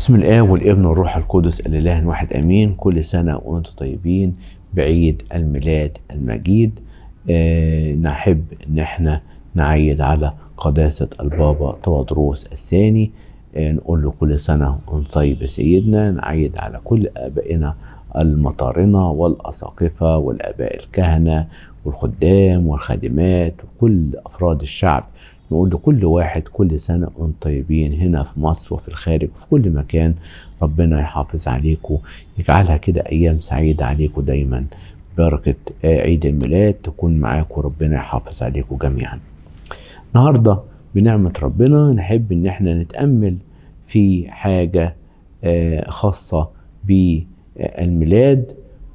بسم الآب والابن والروح القدس الإله واحد آمين كل سنة وأنتم طيبين بعيد الميلاد المجيد آه نحب إن احنا نعيد على قداسة البابا تودروس الثاني آه نقول له كل سنة وأنت طيب يا سيدنا نعيد على كل آبائنا المطارنة والأساقفة والآباء الكهنة والخدام والخادمات وكل أفراد الشعب نقول لكل واحد كل سنة وانتم طيبين هنا في مصر وفي الخارج وفي كل مكان ربنا يحافظ عليكم يجعلها كده أيام سعيدة عليكم دايما بركة عيد الميلاد تكون معاكم ربنا يحافظ عليكم جميعا النهاردة بنعمة ربنا نحب ان احنا نتأمل في حاجة خاصة بالميلاد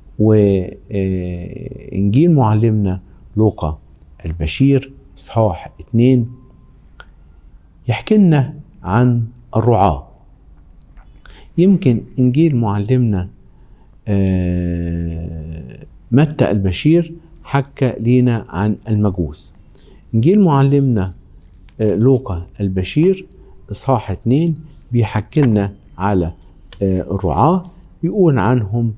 وإنجيل معلمنا لوقا البشير إصحاح اتنين يحكي لنا عن الرعاة يمكن إنجيل معلمنا متى البشير حكى لينا عن المجوس إنجيل معلمنا لوقا البشير إصحاح اتنين بيحكي لنا على الرعاة يقول عنهم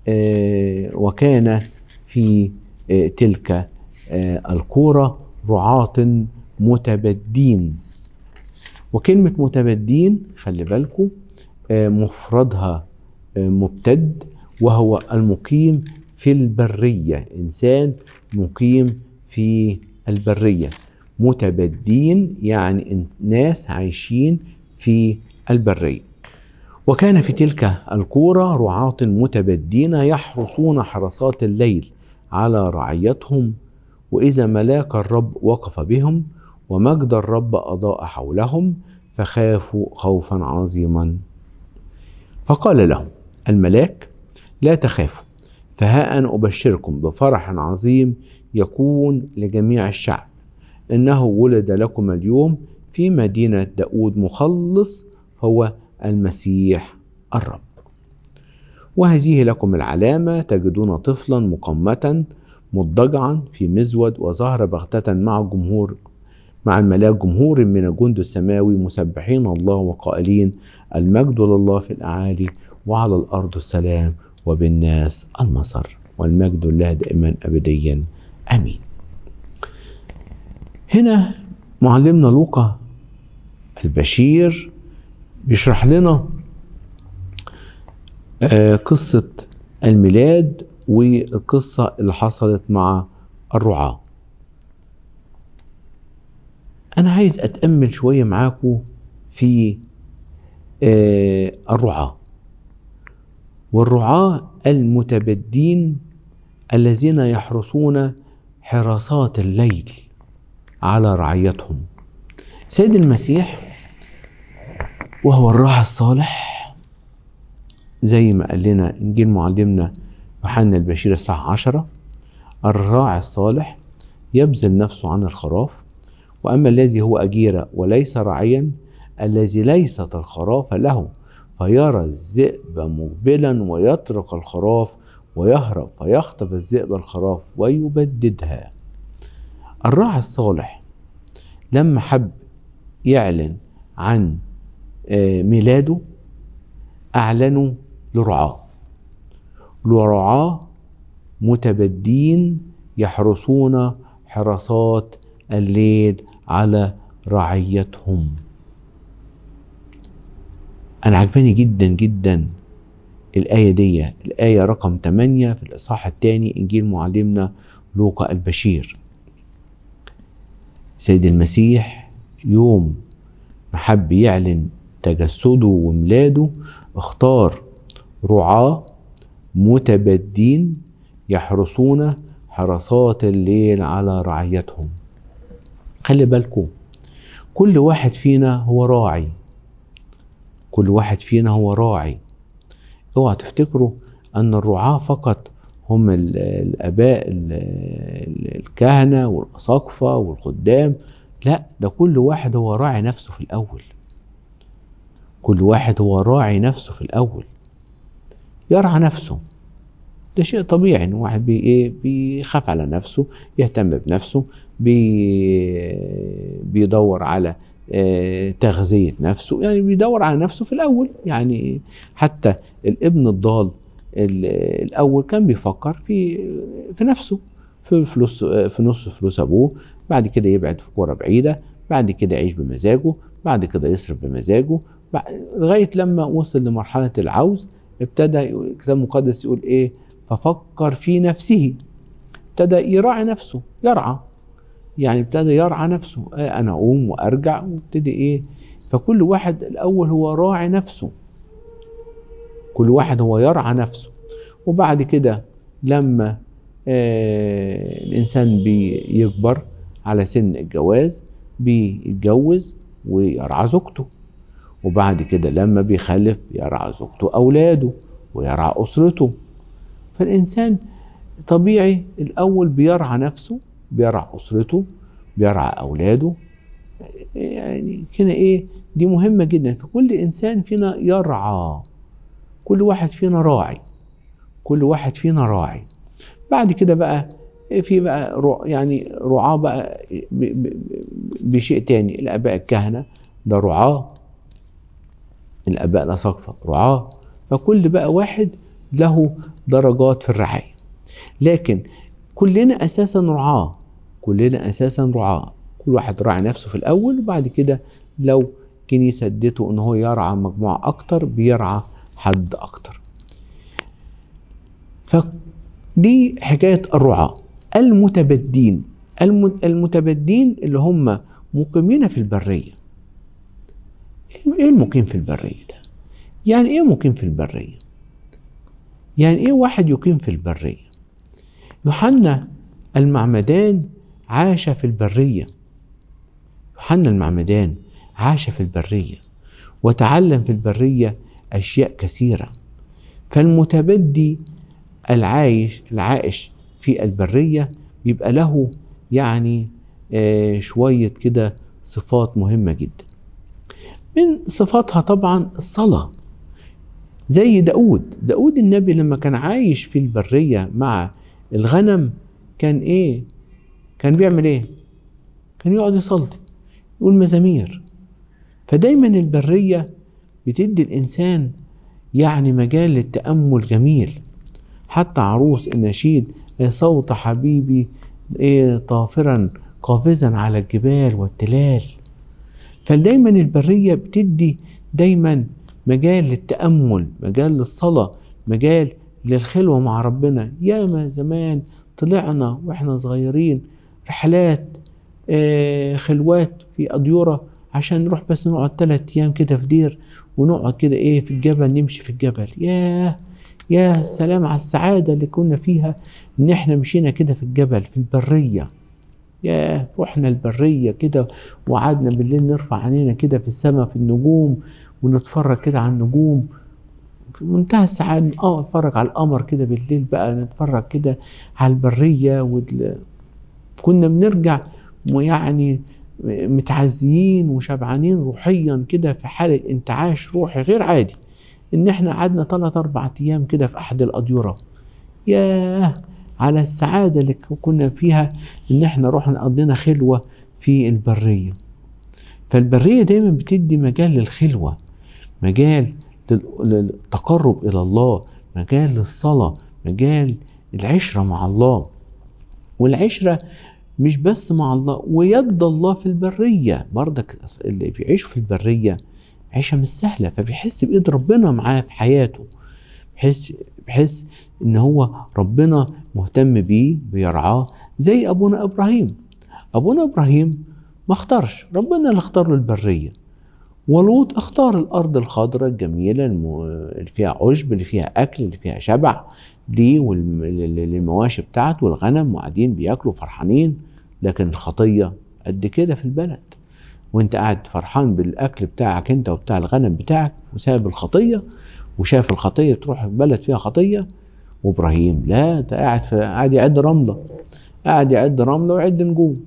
وكان في تلك القورة رعاة متبدين وكلمة متبدين خلي بالكم مفردها مبتد وهو المقيم في البرية إنسان مقيم في البرية متبدين يعني ناس عايشين في البرية وكان في تلك القورة رعاة متبدين يحرسون حرسات الليل على رعيتهم وإذا ملاك الرب وقف بهم ومجد الرب أضاء حولهم فخافوا خوفا عظيما فقال لهم الملاك لا تخافوا فها أنا أبشركم بفرح عظيم يكون لجميع الشعب إنه ولد لكم اليوم في مدينة داود مخلص هو المسيح الرب وهذه لكم العلامة تجدون طفلا مقمة مضجعا في مزود وظهر بغتة مع جمهور مع الملاك جمهور من الجند السماوي مسبحين الله وقائلين المجد لله في الأعالي وعلى الأرض السلام وبالناس المصر والمجد لله دائما أبديا أمين هنا معلمنا لوقا البشير بيشرح لنا قصة الميلاد والقصة اللي حصلت مع الرعاة أنا عايز أتأمل شوية معاكم في الرعاة والرعاة المتبدين الذين يحرسون حراسات الليل على رعيتهم سيد المسيح وهو الراعي الصالح زي ما قال لنا إنجيل معلمنا يوحنا البشير الساعة عشرة الراعي الصالح يبذل نفسه عن الخراف وأما الذي هو أجير وليس راعيا الذي ليست الخراف له فيرى الذئب مقبلا ويترك الخراف ويهرب فيخطف الذئب الخراف ويبددها الراعي الصالح لما حب يعلن عن ميلاده أعلنوا لرعاه لرعاه متبدين يحرسون حراسات الليل على رعيتهم أنا عجباني جدا جدا الآية دي الآية رقم 8 في الإصحاح الثاني إنجيل معلمنا لوقا البشير سيد المسيح يوم ما حب يعلن تجسده وميلاده اختار رعاة متبدين يحرسون حراسات الليل على رعيتهم خلي بالكم كل واحد فينا هو راعي كل واحد فينا هو راعي اوعى تفتكروا ان الرعاة فقط هم الاباء الكهنة والاساقفة والخدام لا ده كل واحد هو راعي نفسه في الاول كل واحد هو راعي نفسه في الاول يرعى نفسه ده شيء طبيعي ان واحد بي ايه بيخاف على نفسه يهتم بنفسه بي بيدور على آه، تغذية نفسه يعني بيدور على نفسه في الأول يعني حتى الابن الضال ال- الأول كان بيفكر في في نفسه في فلوس في نص فلوس أبوه بعد كده يبعد في كورة بعيدة بعد كده يعيش بمزاجه بعد كده يصرف بمزاجه بع- لغاية لما وصل لمرحلة العوز ابتدى يقول- الكتاب المقدس يقول إيه ففكر في نفسه ابتدى يراعي نفسه يرعى يعني ابتدى يرعى نفسه آه انا اقوم وارجع وابتدي ايه فكل واحد الاول هو راعي نفسه كل واحد هو يرعى نفسه وبعد كده لما آه الانسان بيكبر على سن الجواز بيتجوز ويرعى زوجته وبعد كده لما بيخلف يرعى زوجته اولاده ويرعى اسرته فالانسان طبيعي الاول بيرعى نفسه بيرعى اسرته بيرعى اولاده يعني كده ايه دي مهمه جدا فكل انسان فينا يرعى كل واحد فينا راعي كل واحد فينا راعي بعد كده بقى في بقى رع يعني رعاة بقى ب- ب- بشيء تاني الآباء الكهنة ده رعاة الآباء الأساقفة رعاة فكل بقى واحد له درجات في الرعاية لكن كلنا أساسا رعاة كلنا أساسا رعاة كل واحد راعي نفسه في الأول وبعد كده لو كنيسة اديته إن هو يرعى مجموعة أكتر بيرعى حد أكتر فدي حكاية الرعاة المتبدين الم- المتبدين اللي هم مقيمين في البرية ايه المقيم في البرية ده يعني ايه مقيم في البرية يعني ايه واحد يقيم في البرية يوحنا المعمدان عاش في البرية يوحنا المعمدان عاش في البرية وتعلم في البرية أشياء كثيرة فالمتبدي العايش العائش في البرية بيبقى له يعني آه، شوية كده صفات مهمة جدا من صفاتها طبعا الصلاة زي داود داود النبي لما كان عايش في البرية مع الغنم كان ايه كان بيعمل ايه كان يقعد يصلي يقول مزامير فدايما البرية بتدي الإنسان يعني مجال للتأمل جميل حتى عروس النشيد إيه صوت حبيبي إيه طافرا قافزا على الجبال والتلال فدايما البرية بتدي دايما مجال للتأمل مجال للصلاة مجال للخلوة مع ربنا ياما زمان طلعنا واحنا صغيرين رحلات آه، خلوات في أديرة عشان نروح بس نقعد تلات أيام كده في دير ونقعد كده إيه في الجبل نمشي في الجبل ياه يا سلام على السعادة اللي كنا فيها إن إحنا مشينا كده في الجبل في البرية ياه رحنا البرية كده وقعدنا بالليل نرفع عينينا كده في السماء في النجوم ونتفرج كده على النجوم في منتهى السعادة اه نتفرج على القمر كده بالليل بقى نتفرج كده على البرية وال... كنا بنرجع يعني متعزيين وشبعانين روحيا كده في حالة انتعاش روحي غير عادي ان احنا قعدنا ثلاث اربع ايام كده في احد الاديرة ياه على السعادة اللي كنا فيها ان احنا رحنا قضينا خلوة في البرية فالبرية دايما بتدي مجال للخلوة مجال لل- للتقرب الى الله مجال للصلاة مجال العشرة مع الله والعشرة مش بس مع الله ويد الله في البرية برضك اللي بيعيش في البرية عيشة مش سهلة فبيحس بإيد ربنا معاه في حياته بيحس بيحس إن هو ربنا مهتم بيه بيرعاه زي أبونا إبراهيم أبونا إبراهيم ما اختارش ربنا اللي اختار له البرية ولوط اختار الأرض الخضراء الجميلة الم- اللي فيها عشب اللي فيها أكل اللي فيها شبع ليه وللمواشي بتاعته والغنم وقاعدين بياكلوا فرحانين لكن الخطية قد كده في البلد وانت قاعد فرحان بالاكل بتاعك انت وبتاع الغنم بتاعك وساب الخطيه وشاف الخطيه تروح بلد فيها خطيه وابراهيم لا ده قاعد في قاعد يعد رمله قاعد يعد رمله ويعد نجوم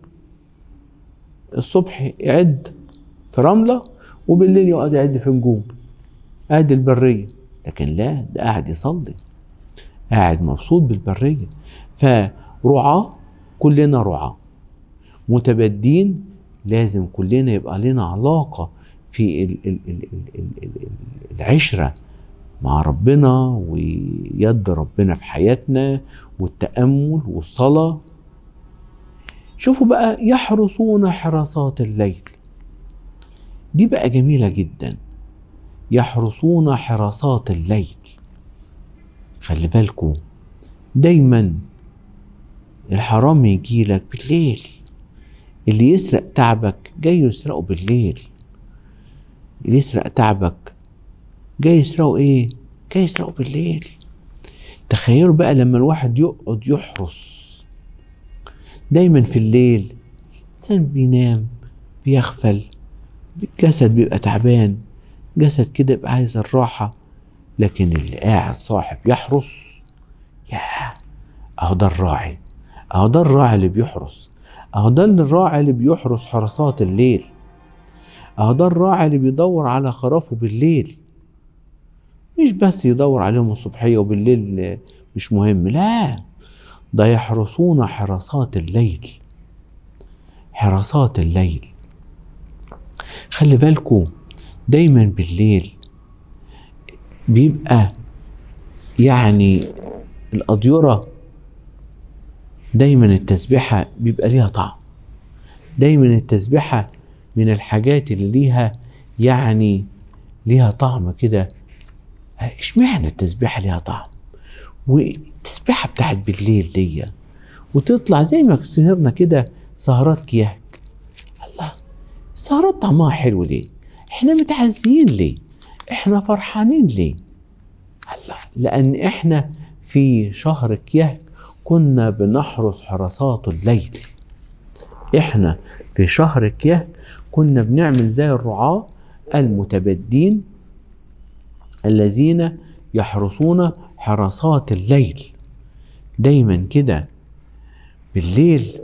الصبح يعد في رمله وبالليل يقعد يعد في نجوم ادي البريه لكن لا ده قاعد يصلي قاعد مبسوط بالبريه فرعاه كلنا رعاه متبدين لازم كلنا يبقى لنا علاقة في ال- ال- ال- ال- ال- ال- العشرة مع ربنا ويد ربنا في حياتنا والتأمل والصلاة شوفوا بقى يحرسون حراسات الليل دي بقى جميلة جدا يحرسون حراسات الليل خلي بالكم دايما الحرام يجي لك بالليل اللي يسرق تعبك جاي يسرقه بالليل اللي يسرق تعبك جاي يسرقه ايه جاي يسرقه بالليل تخيلوا بقى لما الواحد يقعد يحرس دايما في الليل الانسان بينام بيغفل الجسد بيبقى تعبان جسد كده يبقى عايز الراحة لكن اللي قاعد صاحب يحرس ياه اهو ده الراعي اهو ده الراعي اللي بيحرس اهو ده الراعي اللي بيحرس حراسات الليل اهو ده الراعي اللي بيدور على خرافه بالليل مش بس يدور عليهم الصبحية وبالليل مش مهم لا ده يحرسون حراسات الليل حراسات الليل خلي بالكم دايما بالليل بيبقى يعني الأضيرة دايما التسبيحة بيبقى ليها طعم دايما التسبيحة من الحاجات اللي ليها يعني ليها طعم كده اشمعنى التسبيحة ليها طعم والتسبيحة بتاعت بالليل دي وتطلع زي ما سهرنا كده سهرات كياك الله السهرات طعمها حلو ليه احنا متعزيين ليه احنا فرحانين ليه الله لان احنا في شهر كياك كنا بنحرس حراسات الليل احنا في شهر كياك كنا بنعمل زي الرعاة المتبدين الذين يحرسون حراسات الليل دايما كده بالليل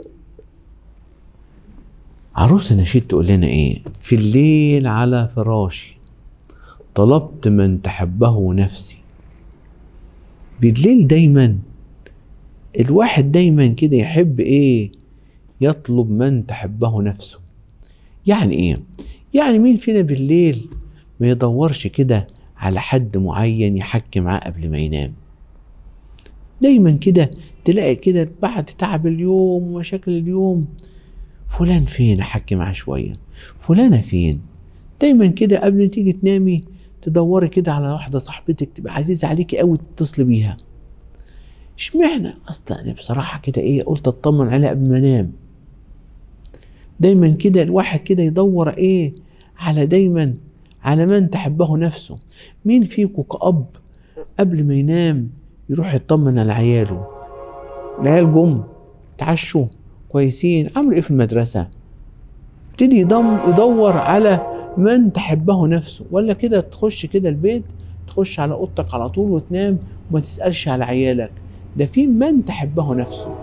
عروس النشيد تقول لنا ايه في الليل على فراشي طلبت من تحبه نفسي بالليل دايما الواحد دايما كده يحب ايه يطلب من تحبه نفسه يعني ايه يعني مين فينا بالليل ما يدورش كده على حد معين يحكي معاه قبل ما ينام دايما كده تلاقي كده بعد تعب اليوم ومشاكل اليوم فلان فين احكي معاه شويه فلانه فين دايما كده قبل ما تيجي تنامي تدوري كده على واحده صاحبتك تبقى عزيزه عليكي قوي تتصلي بيها اشمعنى اصلا انا بصراحه كده ايه قلت اطمن عليها قبل ما انام دايما كده الواحد كده يدور ايه على دايما على من تحبه نفسه مين فيكم كأب قبل ما ينام يروح يطمن على عياله العيال جم تعشوا كويسين عملوا ايه في المدرسة ابتدي يضم يدور على من تحبه نفسه ولا كده تخش كده البيت تخش على اوضتك على طول وتنام وما تسألش على عيالك ده في من تحبه نفسه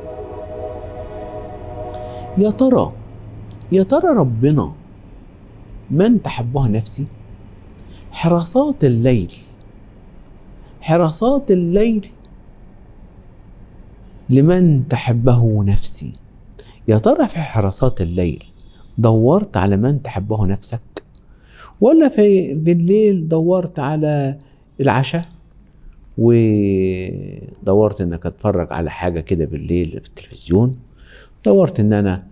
يا ترى يا ترى ربنا من تحبها نفسي حراسات الليل حراسات الليل لمن تحبه نفسي يا ترى في حراسات الليل دورت على من تحبه نفسك ولا في بالليل دورت على العشاء ودورت انك اتفرج على حاجة كده بالليل في التلفزيون دورت ان انا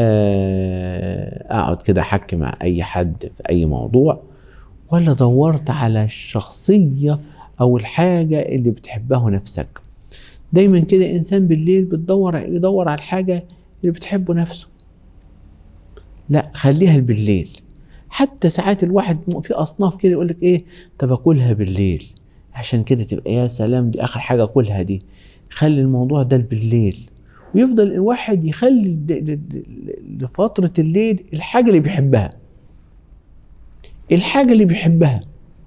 اقعد كده احكي مع اي حد في اي موضوع ولا دورت على الشخصية او الحاجة اللي بتحبها نفسك دايما كده انسان بالليل بتدور يدور على الحاجة اللي بتحبه نفسه لا خليها بالليل حتى ساعات الواحد في اصناف كده يقول لك ايه طب اكلها بالليل عشان كده تبقى يا سلام دي اخر حاجه اكلها دي خلي الموضوع ده بالليل ويفضل الواحد يخلي لفترة الليل الحاجة اللي بيحبها الحاجة اللي بيحبها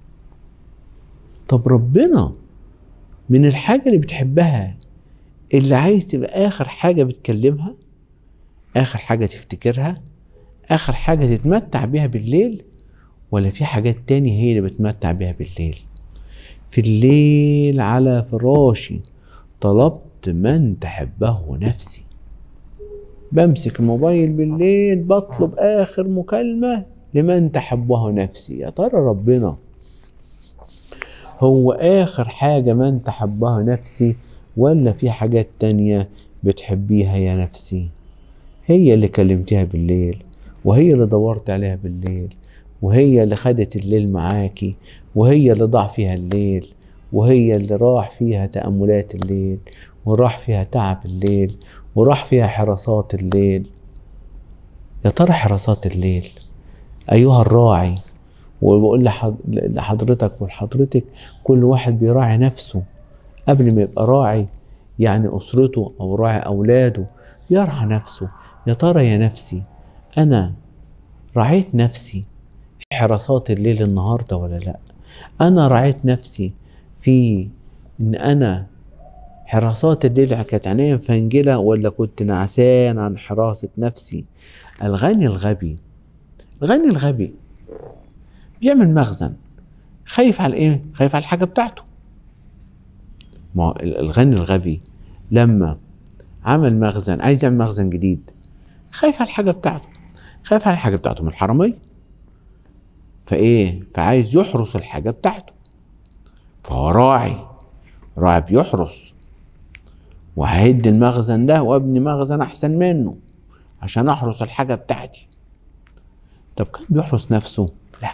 طب ربنا من الحاجة اللي بتحبها اللي عايز تبقى آخر حاجة بتكلمها آخر حاجة تفتكرها آخر حاجة تتمتع بيها بالليل ولا في حاجات تانية هي اللي بتمتع بيها بالليل في الليل على فراشي طلبت من تحبه نفسي بمسك الموبايل بالليل بطلب اخر مكالمة لمن تحبه نفسي يا ترى ربنا هو اخر حاجة من تحبها نفسي ولا في حاجات تانية بتحبيها يا نفسي هي اللي كلمتيها بالليل وهي اللي دورت عليها بالليل وهي اللي خدت الليل معاكي وهي اللي ضاع فيها الليل وهي اللي راح فيها تأملات الليل وراح فيها تعب الليل وراح فيها حراسات الليل يا ترى حراسات الليل أيها الراعي وبقول لحضرتك ولحضرتك كل واحد بيراعي نفسه قبل ما يبقى راعي يعني أسرته أو راعي أولاده يرعى نفسه يا ترى يا نفسي أنا رعيت نفسي في حراسات الليل النهاردة ولا لأ أنا رعيت نفسي في إن أنا حراسات الليل كانت عينيا مفنجلة ولا كنت نعسان عن حراسة نفسي الغني الغبي الغني الغبي بيعمل مخزن خايف على ايه خايف على الحاجة بتاعته ما الغني الغبي لما عمل مخزن عايز يعمل مخزن جديد خايف على الحاجة بتاعته خايف على الحاجة بتاعته من الحرامية فايه فعايز يحرس الحاجة بتاعته فهو راعي راعي بيحرس وههد المخزن ده وابني مخزن احسن منه عشان احرس الحاجة بتاعتي طب كان بيحرس نفسه لا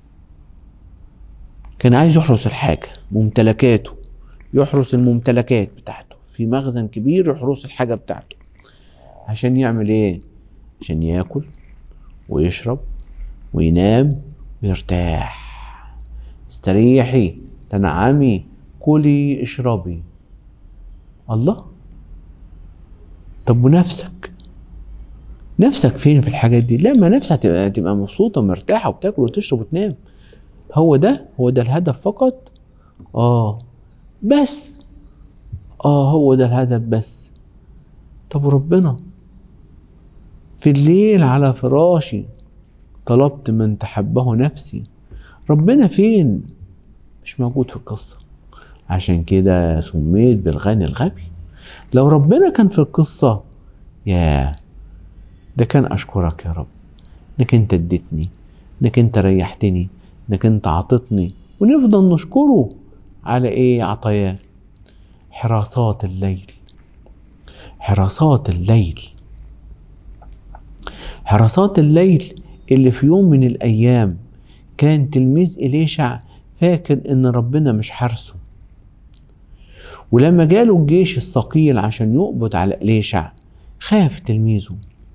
كان عايز يحرس الحاجة ممتلكاته يحرس الممتلكات بتاعته في مخزن كبير يحرس الحاجة بتاعته عشان يعمل ايه عشان ياكل ويشرب وينام ويرتاح استريحي تنعمي كلي اشربي الله طب ونفسك نفسك فين في الحاجات دي لما نفسك تبقى تبقى مبسوطه مرتاحه وبتاكل وتشرب وتنام هو ده هو ده الهدف فقط اه بس اه هو ده الهدف بس طب ربنا في الليل على فراشي طلبت من تحبه نفسي ربنا فين مش موجود في القصة عشان كده سميت بالغني الغبي لو ربنا كان في القصة يا ده كان أشكرك يا رب إنك أنت اديتني إنك أنت ريحتني إنك أنت عطتني ونفضل نشكره على إيه عطاياه حراسات الليل حراسات الليل حراسات الليل اللي في يوم من الأيام كان تلميذ إليشع فاكر إن ربنا مش حارسه ولما جاله الجيش الثقيل عشان يقبض على إليشع خاف تلميذه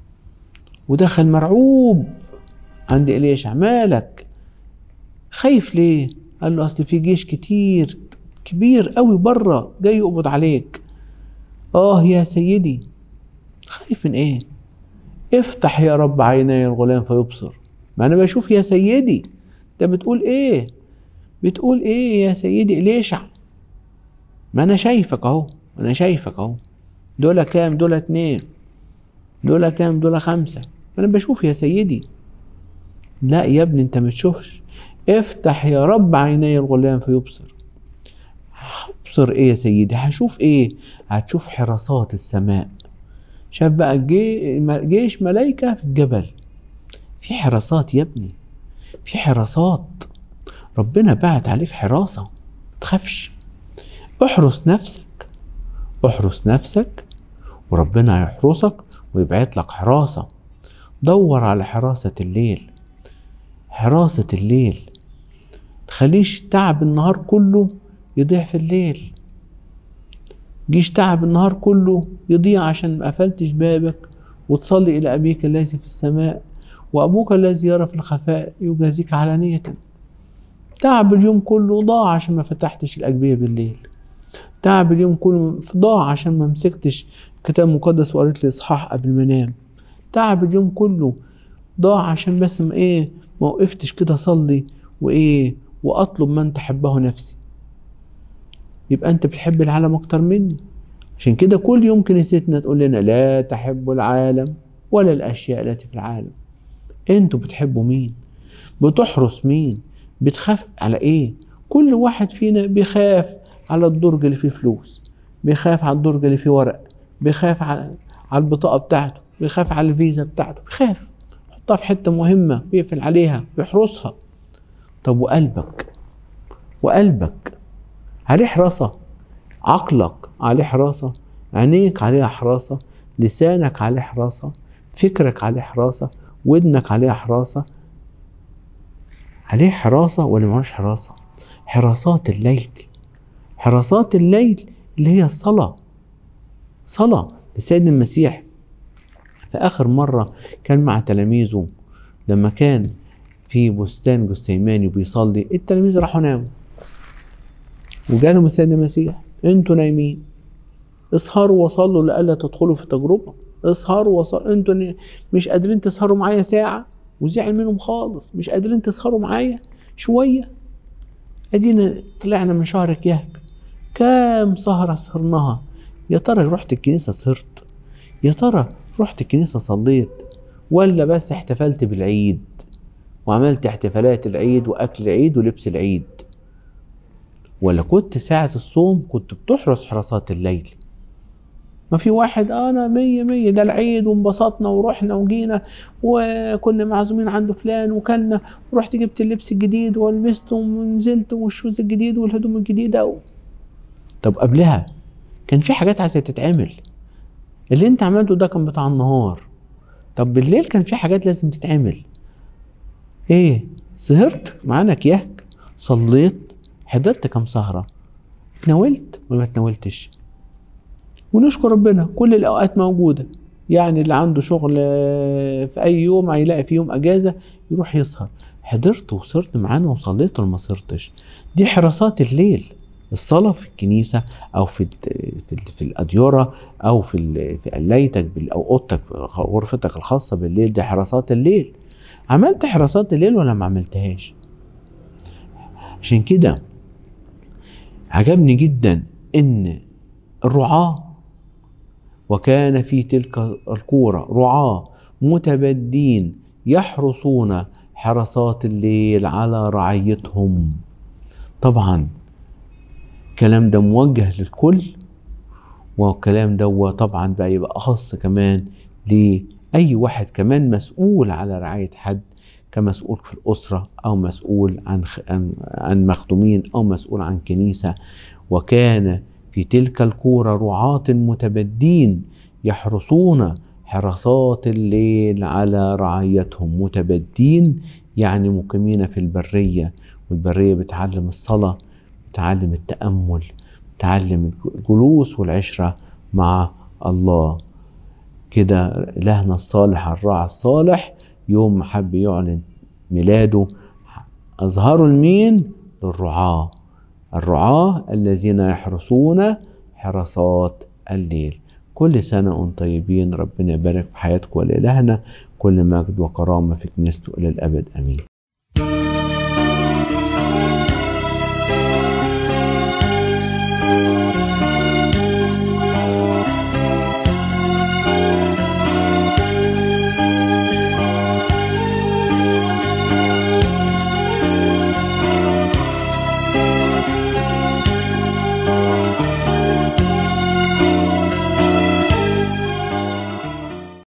ودخل مرعوب عند إليشع مالك خايف ليه قال له أصل في جيش كتير كبير قوي بره جاي يقبض عليك آه يا سيدي خايف من إيه افتح يا رب عيني الغلام فيبصر ما أنا بشوف يا سيدي أنت بتقول إيه بتقول إيه يا سيدي إليشع ما أنا شايفك أهو أنا شايفك أهو دول كام دول اتنين دول كام دول خمسة أنا بشوف يا سيدي لا يا ابني أنت ما تشوفش افتح يا رب عيني الغلام فيبصر هبصر ايه يا سيدي هشوف ايه هتشوف حراسات السماء شاف بقى جيش ملايكة في الجبل في حراسات يا ابني في حراسات ربنا بعت عليك حراسة تخافش احرس نفسك احرس نفسك وربنا هيحرسك ويبعت لك حراسة دور على حراسة الليل حراسة الليل تخليش تعب النهار كله يضيع في الليل جيش تعب النهار كله يضيع عشان ما قفلتش بابك وتصلي إلى أبيك الذي في السماء وأبوك الذي يرى في الخفاء يجازيك علانية تعب اليوم كله ضاع عشان ما فتحتش الأجبية بالليل تعب اليوم كله ضاع عشان ما مسكتش كتاب مقدس وقريت لي إصحاح قبل ما أنام تعب اليوم كله ضاع عشان بس ما إيه ما وقفتش كده أصلي وإيه وأطلب من تحبه نفسي يبقى أنت بتحب العالم أكتر مني عشان كده كل يوم كنيستنا تقول لنا لا تحبوا العالم ولا الأشياء التي في العالم أنتوا بتحبوا مين بتحرس مين بتخاف على إيه كل واحد فينا بيخاف على الدرج اللي فيه فلوس بيخاف على الدرج اللي فيه ورق بيخاف على على البطاقة بتاعته بيخاف على الفيزا بتاعته بيخاف يحطها في حته مهمه بيقفل عليها بيحرسها طب وقلبك وقلبك عليه حراسه عقلك عليه حراسه عينيك عليها حراسه لسانك عليه حراسه فكرك عليه حراسه ودنك عليها حراسه عليه حراسه ولا ملوش حراسه حراسات الليل حراسات الليل اللي هي الصلاه صلاه لسيدنا المسيح في آخر مرة كان مع تلاميذه لما كان في بستان جثيماني وبيصلي التلاميذ راحوا ناموا وجالهم سيدنا المسيح انتوا نايمين اسهروا وصلوا لألا تدخلوا في تجربة اسهروا وصلوا انتوا ن- مش قادرين تسهروا معايا ساعة وزعل منهم خالص مش قادرين تسهروا معايا شوية ادينا طلعنا من شهر كيهك كام سهرة سهرناها يا ترى رحت الكنيسة سهرت يا ترى رحت الكنيسة صليت ولا بس احتفلت بالعيد وعملت احتفالات العيد وأكل العيد ولبس العيد ولا كنت ساعة الصوم كنت بتحرس حراسات الليل ما في واحد انا مية مية ده العيد وانبسطنا ورحنا وجينا وكنا معزومين عند فلان وكلنا ورحت جبت اللبس الجديد ولبسته ونزلت والشوز الجديد والهدوم الجديدة و... طب قبلها كان في حاجات عايزة تتعمل اللي انت عملته ده كان بتاع النهار طب بالليل كان في حاجات لازم تتعمل ايه سهرت معانا كياك صليت حضرت كام سهرة اتناولت ولا ما اتناولتش ونشكر ربنا كل الاوقات موجودة يعني اللي عنده شغل آه، في اي يوم هيلاقي في يوم اجازة يروح يسهر حضرت وسهرت معانا وصليت ولا ما سهرتش دي حراسات الليل الصلاة في الكنيسة أو في في, في الأديرة أو في ال- في قلايتك بال- أو أوضتك غرفتك الخاصة بالليل دي حراسات الليل عملت حراسات الليل ولا ما عملتهاش عشان كده عجبني جدا إن الرعاة وكان في تلك القورة رعاة متبدين يحرسون حراسات الليل على رعيتهم طبعا الكلام ده موجه للكل والكلام ده طبعا بقى يبقى أخص كمان لأي واحد كمان مسؤول على رعاية حد كمسؤول في الأسرة أو مسؤول عن خ- عن عن مخدومين أو مسؤول عن كنيسة وكان في تلك الكورة رعاة متبدين يحرسون حراسات الليل على رعايتهم متبدين يعني مقيمين في البرية والبرية بتعلم الصلاة بتعلم التأمل بتعلم الجلوس والعشرة مع الله كده إلهنا الصالح الراعي الصالح يوم ما حب يعلن ميلاده أظهروا لمين؟ للرعاة الرعاة الذين يحرسون حراسات الليل كل سنة وانتم طيبين ربنا يبارك في حياتكم ولإلهنا كل مجد وكرامة في كنيسته إلى الأبد أمين